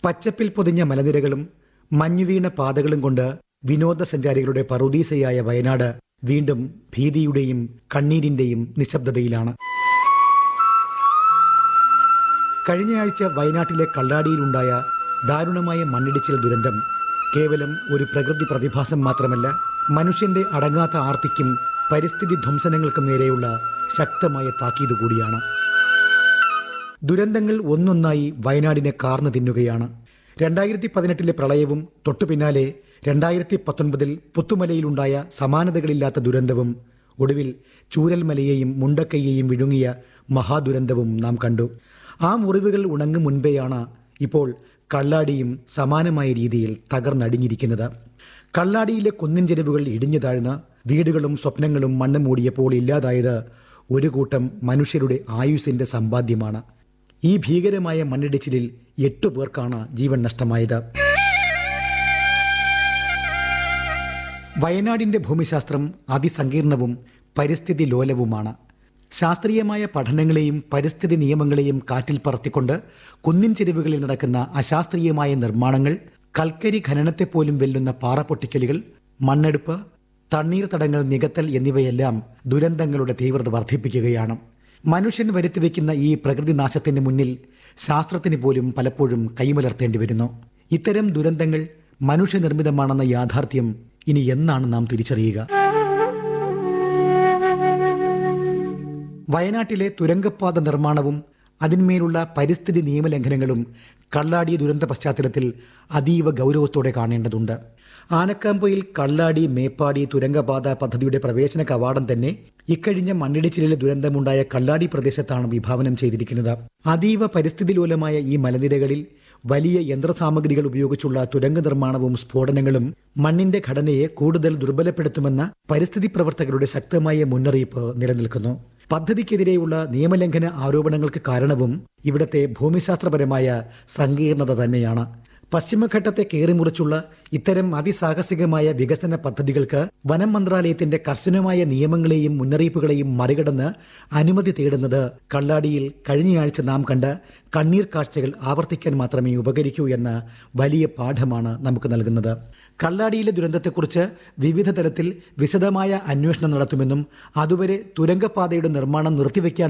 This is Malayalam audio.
പച്ചപ്പിൽ പൊതിഞ്ഞ മലനിരകളും മഞ്ഞുവീണ പാതകളും കൊണ്ട് വിനോദസഞ്ചാരികളുടെ പറുദീസയായ വയനാട് വീണ്ടും ഭീതിയുടെയും കണ്ണീരിന്റെയും നിശബ്ദതയിലാണ് കഴിഞ്ഞയാഴ്ച വയനാട്ടിലെ കള്ളാടിയിലുണ്ടായ ദാരുണമായ മണ്ണിടിച്ചിൽ ദുരന്തം കേവലം ഒരു പ്രകൃതി പ്രതിഭാസം മാത്രമല്ല മനുഷ്യന്റെ അടങ്ങാത്ത ആർത്തിക്കും പരിസ്ഥിതി ധ്വംസനങ്ങൾക്കും നേരെയുള്ള ശക്തമായ താക്കീത് കൂടിയാണ് ദുരന്തങ്ങൾ ഒന്നൊന്നായി വയനാടിനെ കാർന്നു തിന്നുകയാണ് രണ്ടായിരത്തി പതിനെട്ടിലെ പ്രളയവും തൊട്ടു പിന്നാലെ രണ്ടായിരത്തി പത്തൊൻപതിൽ പുത്തുമലയിലുണ്ടായ സമാനതകളില്ലാത്ത ദുരന്തവും ഒടുവിൽ ചൂരൽമലയെയും മുണ്ടക്കൈയെയും വിഴുങ്ങിയ മഹാദുരന്തവും നാം കണ്ടു ആ മുറിവുകൾ ഉണങ്ങും മുൻപേയാണ് ഇപ്പോൾ കള്ളാടിയും സമാനമായ രീതിയിൽ തകർന്നടിഞ്ഞിരിക്കുന്നത് കള്ളാടിയിലെ കുന്നിൻ ചെരുവുകൾ ഇടിഞ്ഞു താഴ്ന്ന വീടുകളും സ്വപ്നങ്ങളും മണ്ണ് മൂടിയപ്പോൾ ഇല്ലാതായത് ഒരു കൂട്ടം മനുഷ്യരുടെ ആയുസിന്റെ സമ്പാദ്യമാണ് ഈ ഭീകരമായ മണ്ണിടിച്ചിലിൽ എട്ടു പേർക്കാണ് ജീവൻ നഷ്ടമായത് വയനാടിന്റെ ഭൂമിശാസ്ത്രം അതിസങ്കീർണവും പരിസ്ഥിതി ലോലവുമാണ് ശാസ്ത്രീയമായ പഠനങ്ങളെയും പരിസ്ഥിതി നിയമങ്ങളെയും കാറ്റിൽ പറത്തിക്കൊണ്ട് കുന്നിൻ ചെരുവുകളിൽ നടക്കുന്ന അശാസ്ത്രീയമായ നിർമ്മാണങ്ങൾ കൽക്കരി ഖനനത്തെപ്പോലും വെല്ലുന്ന പാറപ്പൊട്ടിക്കലുകൾ മണ്ണെടുപ്പ് തണ്ണീർത്തടങ്ങൾ നികത്തൽ എന്നിവയെല്ലാം ദുരന്തങ്ങളുടെ തീവ്രത വർദ്ധിപ്പിക്കുകയാണ് മനുഷ്യൻ വരുത്തിവെക്കുന്ന ഈ പ്രകൃതി നാശത്തിന് മുന്നിൽ ശാസ്ത്രത്തിന് പോലും പലപ്പോഴും കൈമലർത്തേണ്ടി വരുന്നു ഇത്തരം ദുരന്തങ്ങൾ മനുഷ്യനിർമ്മിതമാണെന്ന യാഥാർത്ഥ്യം ഇനി എന്നാണ് നാം തിരിച്ചറിയുക വയനാട്ടിലെ തുരങ്കപ്പാത നിർമ്മാണവും അതിന്മേലുള്ള പരിസ്ഥിതി നിയമലംഘനങ്ങളും കള്ളാടി ദുരന്ത പശ്ചാത്തലത്തിൽ അതീവ ഗൗരവത്തോടെ കാണേണ്ടതുണ്ട് ആനക്കാമ്പൊയിൽ കള്ളാടി മേപ്പാടി തുരങ്കപാത പദ്ധതിയുടെ പ്രവേശന കവാടം തന്നെ ഇക്കഴിഞ്ഞ മണ്ണിടിച്ചിലിലെ ദുരന്തമുണ്ടായ കള്ളാടി പ്രദേശത്താണ് വിഭാവനം ചെയ്തിരിക്കുന്നത് അതീവ പരിസ്ഥിതി ലോലമായ ഈ മലനിരകളിൽ വലിയ യന്ത്രസാമഗ്രികൾ ഉപയോഗിച്ചുള്ള തുരങ്ക നിർമ്മാണവും സ്ഫോടനങ്ങളും മണ്ണിന്റെ ഘടനയെ കൂടുതൽ ദുർബലപ്പെടുത്തുമെന്ന പരിസ്ഥിതി പ്രവർത്തകരുടെ ശക്തമായ മുന്നറിയിപ്പ് നിലനിൽക്കുന്നു പദ്ധതിക്കെതിരെയുള്ള നിയമലംഘന ആരോപണങ്ങൾക്ക് കാരണവും ഇവിടത്തെ ഭൂമിശാസ്ത്രപരമായ സങ്കീർണത തന്നെയാണ് പശ്ചിമഘട്ടത്തെ കയറിമുറിച്ചുള്ള ഇത്തരം അതിസാഹസികമായ വികസന പദ്ധതികൾക്ക് വനം മന്ത്രാലയത്തിന്റെ കർശനമായ നിയമങ്ങളെയും മുന്നറിയിപ്പുകളെയും മറികടന്ന് അനുമതി തേടുന്നത് കള്ളാടിയിൽ കഴിഞ്ഞയാഴ്ച നാം കണ്ട കണ്ണീർ കാഴ്ചകൾ ആവർത്തിക്കാൻ മാത്രമേ ഉപകരിക്കൂ എന്ന വലിയ പാഠമാണ് നമുക്ക് നൽകുന്നത് കള്ളാടിയിലെ ദുരന്തത്തെക്കുറിച്ച് വിവിധ തലത്തിൽ വിശദമായ അന്വേഷണം നടത്തുമെന്നും അതുവരെ തുരങ്കപാതയുടെ നിർമ്മാണം നിർത്തിവെക്കാൻ